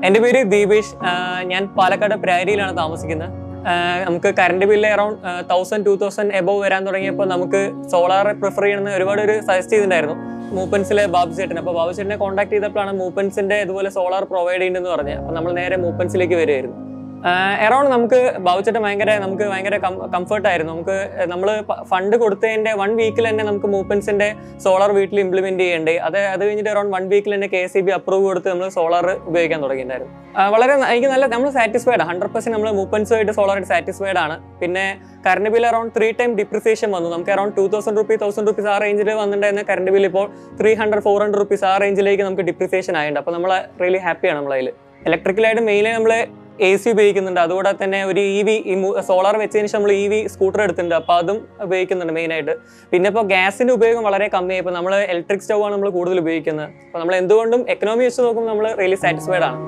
എൻ്റെ പേര് ദീപേഷ് ആഹ് ഞാൻ പാലക്കാട് പ്രാരിയിലാണ് താമസിക്കുന്നത് ആഹ് നമുക്ക് current bill around thousand two thousand above വരാൻ തുടങ്ങിയപ്പോൾ നമുക്ക് സോളാർ പ്രിഫർ ചെയ്യണമെന്ന് ഒരുപാട് ഒരു സജസ്റ്റ് ചെയ്തിട്ടുണ്ടായിരുന്നു മൂപ്പൻസിലെ ബാബു ചേട്ടൻ അപ്പോൾ ബാബു ചേട്ടനെ കോൺടാക്ട് ചെയ്തപ്പോഴാണ് മൂപ്പൻസിന്റെ ഇതുപോലെ സോളാർ പ്രൊവൈഡ് ചെയ്യുന്നതെന്ന് പറഞ്ഞത് അപ്പോൾ നമ്മൾ നേരെ മൂപ്പൻസിലേക്ക് വരുമായിരുന്നു എറൗണ്ട് നമുക്ക് ബാബുച്ചേട്ടൻ ഭയങ്കര നമുക്ക് ഭയങ്കര കംഫർട്ട് ആയിരുന്നു നമുക്ക് നമ്മൾ ഫണ്ട് കൊടുത്തതിന്റെ വൺ വീക്കിൽ തന്നെ നമുക്ക് മൂപ്പൻസിന്റെ സോളാർ വീട്ടിൽ ഇംപ്ലിമെന്റ് ചെയ്യേണ്ടേ അത് അത് കഴിഞ്ഞിട്ട് അറൗണ്ട് വൺ വീക്കിൽ തന്നെ കെ എസ് ബി അപ്രൂവ് കൊടുത്ത് നമ്മൾ സോളാർ ഉപയോഗിക്കാൻ തുടങ്ങിയിട്ടുണ്ടായിരുന്നു ആ, വളരെ ന- എനിക്ക് നല്ല നമ്മൾ സാറ്റിസ്ഫൈഡ് ഹൺഡ്രഡ് പെർസെന്റ് നമ്മൾ മൂപ്പൻസുമായിട്ട് സോളാറായിട്ട് സാറ്റിസ്ഫൈഡ് ആണ് പിന്നെ current bill around three time depreciation വന്നു നമുക്ക് around two thousand rupees thousand rupees ആ റേഞ്ചിൽ വന്നിട്ടുണ്ടായിരുന്ന കറണ്ട് ബിൽ ഇപ്പോൾ three hundred four hundred rupees ആ റേഞ്ചിലേക്ക് നമുക്ക് ഡിപ്രിസിയേഷൻ ആയിട്ടുണ്ട് അപ്പോൾ നമ്മൾ റിയലി ഹാപ്പിയാണ് നമ്മളതിൽ ഇലക്ട്രിക്കലായിട്ട് മെയിൻലി നമ്മൾ എ സി ഉപയോഗിക്കുന്നുണ്ട് അതുകൂടെ തന്നെ ഒരു ഇ വി സോളാർ വെച്ചതിന് ശേഷം നമ്മൾ ഇ വി സ്കൂട്ടർ എടുത്തിട്ടുണ്ട് അപ്പോൾ അതും ഉപയോഗിക്കുന്നുണ്ട് മെയിനായിട്ട് പിന്നെ ഇപ്പോൾ ഗ്യാസിന്റെ ഉപയോഗം വളരെ കമ്മിയായി ഇപ്പോൾ നമ്മൾ ഇലക്ട്രിക് സ്റ്റവ് ആണ് നമ്മൾ കൂടുതൽ ഉപയോഗിക്കുന്നത് അപ്പോൾ നമ്മൾ എന്തുകൊണ്ടും എക്കണോമി വെച്ച് നോക്കുമ്പോൾ നമ്മൾ റിയലി സാറ്റിസ്ഫൈഡ് ആണ്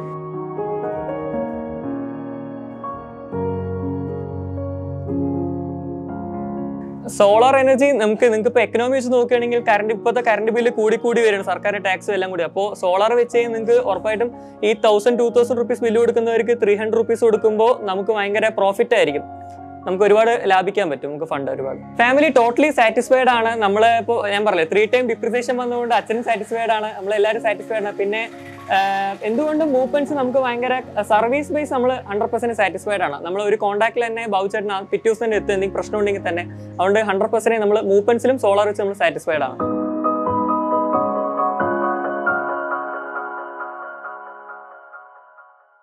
സോളാർ എനർജി നമുക്ക് നിങ്ങൾക്ക് ഇപ്പോൾ എക്കണോമി വെച്ച് നോക്കുകയാണെങ്കിൽ കറണ്ട് ഇപ്പോഴത്തെ കറണ്ട് ബില്ല് കൂടി കൂടി വരികയാണ് സർക്കാർ ടാക്സും എല്ലാം കൂടി അപ്പോൾ സോളാർ വെച്ച് നിങ്ങൾക്ക് ഉറപ്പായിട്ടും ഈ thousand two thousand rupees bill കൊടുക്കുന്നവർക്ക് ത്രീ ഹൺഡ്രഡ് റുപ്പീസ് കൊടുക്കുമ്പോൾ നമുക്ക് ഭയങ്കര പ്രോഫിറ്റ് ആയിരിക്കും നമുക്ക് ഒരുപാട് ലാഭിക്കാൻ പറ്റും നമുക്ക് ഫണ്ട് ഒരുപാട് ഫാമിലി ടോട്ടലി സാറ്റിസ്ഫൈഡ് ആണ് നമ്മൾ ഇപ്പോൾ ഞാൻ പറഞ്ഞില്ലേ ത്രീ ടൈം ഡിപ്രിസിയേഷൻ വന്നുകൊണ്ട് അച്ഛനും സാറ്റിസ്ഫൈഡ് ആണ് നമ്മളെല്ലാവരും സാറ്റിസ്ഫൈഡ് ആണ് പിന്നെ ആഹ്, എന്തുകൊണ്ടും മൂവ്മെന്റ്സ് നമുക്ക് ഭയങ്കര സർവീസ് ബേസ് നമ്മൾ ഹൺഡ്രഡ് പെർസെന്റ് സാറ്റിസ്ഫൈഡ് ആണ് നമ്മൾ ഒരു കോൺടാക്റ്റിൽ തന്നെ ബാബുച്ചേട്ടൻ പിറ്റേ ദിവസം തന്നെ എത്തും എന്തെങ്കിലും പ്രശ്നം ഉണ്ടെങ്കിൽ തന്നെ അതുകൊണ്ട് ഹൺഡ്രഡ് പെർസെന്റ് നമ്മൾ മൂവ്മെന്റ്സിലും സോളാർ വെച്ച് നമ്മൾ സാറ്റിസ്ഫൈഡ് ആണ്